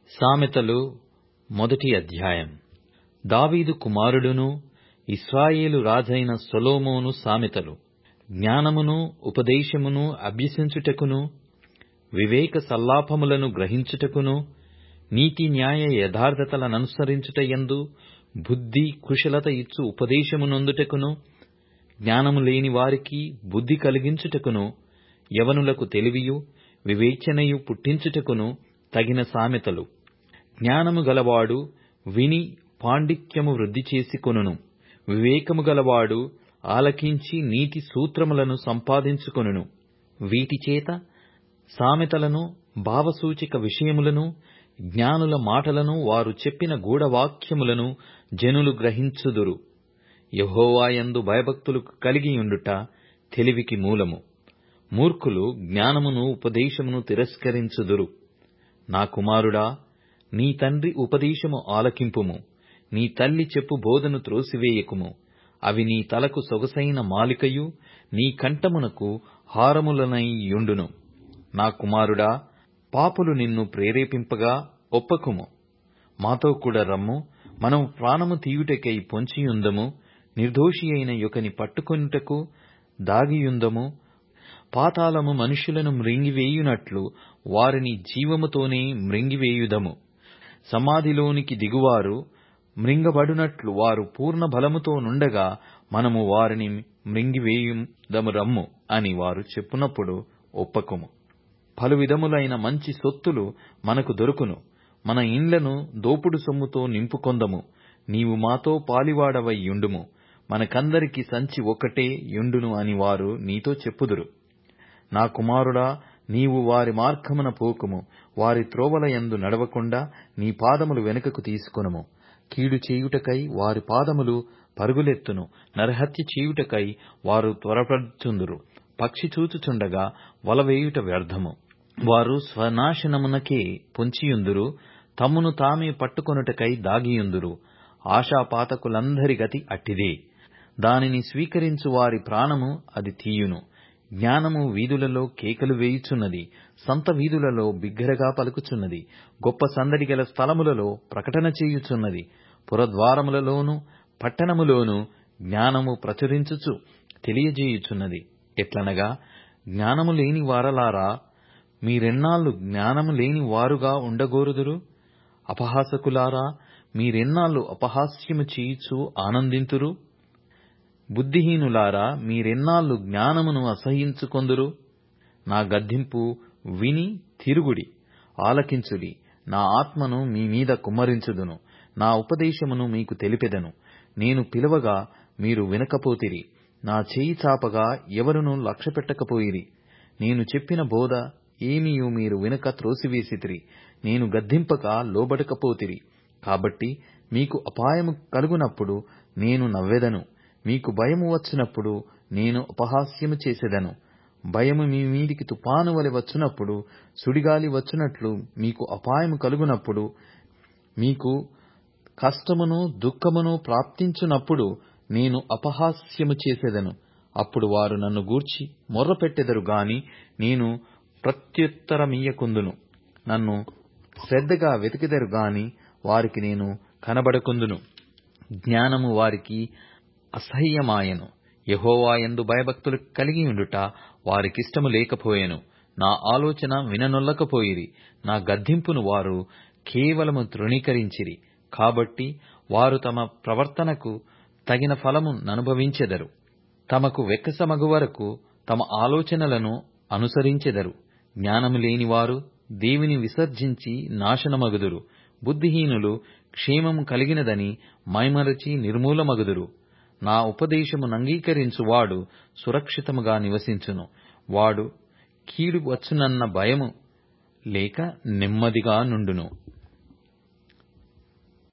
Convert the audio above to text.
సామెతలు మొదటి అధ్యాయం దావీదు కుమారుడును ఇశ్రాయేలు రాజైన సొలొమోను సామెతలు జ్ఞానమును ఉపదేశమును అభ్యసించుటకును వివేక సల్లాపములను గ్రహించుటకును నీతి న్యాయ యథార్థతలననుసరించుట యందు బుద్ధి కుశలత ఇచ్చు ఉపదేశము నొందుటకును జ్ఞానము లేని వారికి బుద్ధి కలిగించుటకును యవనులకు తెలివియు వివేచనయు పుట్టించుటకును తగిన సామెతలు జ్ఞానము గలవాడు విని పాండిత్యము వృద్ధి చేసుకొనును వివేకము గలవాడు ఆలకించి నీతి సూత్రములను సంపాదించుకొనును వీటిచేత సామెతలను భావసూచక విషయములను జ్ఞానుల మాటలను వారు చెప్పిన గూఢవాక్యములను జనులు గ్రహించుదురు యెహోవాయందు భయభక్తులు కలిగియుండుట తెలివికి మూలము మూర్ఖులు జ్ఞానమును ఉపదేశమును తిరస్కరించుదురు నా కుమారుడా నీ తండ్రి ఉపదేశము ఆలకింపుము నీ తల్లి చెప్పు బోధను త్రోసివేయకుము అవి నీ తలకు సొగసైన మాలికయు నీ కంఠమునకు హారములనైయుండును నా కుమారుడా పాపులు నిన్ను ప్రేరేపింపగా ఒప్పకుము మాతో కూడా రమ్ము మనము ప్రాణము తీయుటకై పొంచియుందము నిర్దోషియైన యొకని పట్టుకొనుటకు దాగియుందము పాతాళము మనుషులను మ్రింగివేయునట్లు వారిని జీవముతోనే మ్రింగివేయుదము సమాధిలోనికి దిగువారు మ్రింగబడునట్లు వారు పూర్ణ బలముతో నుండగా మనము వారిని మ్రింగివేయుదము రమ్ము అని వారు చెప్పునప్పుడు ఒప్పకుము పలు విధములైన మంచి సొత్తులు మనకు దొరుకును మన ఇండ్లను దోపుడు సొమ్ముతో నింపుకొందము నీవు మాతో పాలివాడవై యుండుము మనకందరికి సంచి ఒక్కటే యుండును అని వారు నీతో చెప్పుదురు నా కుమారుడా నీవు వారి మార్గమున పోకుము వారి త్రోవల యందు నడవకుండా నీ పాదములు వెనుకకు తీసుకొనుము కీడు చేయుటకై వారి పాదములు పరుగులెత్తును నరహత్య చేయుటకై వారు త్వరపడుచుందురు పక్షి చూచుచుండగా వలవేయుట వ్యర్థము వారు స్వనాశనమునకే పొంచియుందురు తమ్మును తామే పట్టుకొనుటకై దాగియుందురు ఆశాపాతకులందరి గతి అట్టిదే దానిని స్వీకరించు వారి ప్రాణము అది తీయును జ్ఞానము వీధులలో కేకలు వేయుచున్నది సంత వీధులలో బిగ్గరగా పలుకుచున్నది గొప్ప సందడి గల స్థలములలో ప్రకటన చేయుచున్నది పురద్వారములలోను పట్టణములోను జ్ఞానము ప్రచురించుచు తెలియజేయుచున్నది ఎట్లనగా జ్ఞానము లేని వారలారా మీరెన్నాళ్ళు జ్ఞానము లేని వారుగా ఉండగోరుదురు అపహాసకులారా మీరెన్నాళ్ళు అపహాస్యము చేయుచు ఆనందింతురు బుద్ధిహీనులారా మీరెన్నాళ్ళు జ్ఞానమును అసహించుకొందురు నా గద్దింపు విని తిరుగుడి ఆలకించుడి నా ఆత్మను మీ మీద కుమ్మరించుదును నా ఉపదేశమును మీకు తెలిపెదను నేను పిలవగా మీరు వినకపోతిరి నా చేయి చాపగా ఎవరునూ లక్ష్యపెట్టకపోయిరి నేను చెప్పిన బోధ ఏమియు మీరు వినక త్రోసివేసితిరి నేను గద్దింపక లోబడకపోతిరి కాబట్టి మీకు అపాయము కలుగునప్పుడు నేను నవ్వెదను మీకు భయము వచ్చినప్పుడు నేను ఉపహాస్యము చేసెదను భయము మీ మీదికి తుపాను వలె వచ్చునప్పుడు సుడిగాలి వచ్చునట్లు మీకు అపాయము కలుగునప్పుడు మీకు కష్టమును దుఃఖమును ప్రాప్తించునప్పుడు నేను అపహాస్యము చేసెదను అప్పుడు వారు నన్ను గూర్చి మొర్రపెట్టెదరు గాని నేను ప్రత్యుత్తరమియ్యకుందును నన్ను శ్రద్ధగా వెతికెదరు గాని వారికి నేను కనబడకుందును జ్ఞానము వారికి అసహ్యమాయెను యెహోవాయందు భయభక్తులు కలిగియుండుట వారికిష్టము లేకపోయెను నా ఆలోచన విననొల్లకపోయిరి నా గద్దింపును వారు కేవలము తృణీకరించిరి కాబట్టి వారు తమ ప్రవర్తనకు తగిన ఫలము ననుభవించెదరు తమకు వెక్కసమగు వరకు తమ ఆలోచనలను అనుసరించెదరు జ్ఞానము లేనివారు దేవిని విసర్జించి నాశనమగుదురు బుద్ధిహీనులు క్షేమము కలిగినదని మైమరచి నిర్మూలమగుదురు నా ఉపదేశము నంగీకరించువాడు సురక్షితముగా నివసించును వాడు కీడు వచ్చునన్న భయము లేక నెమ్మదిగా నుండును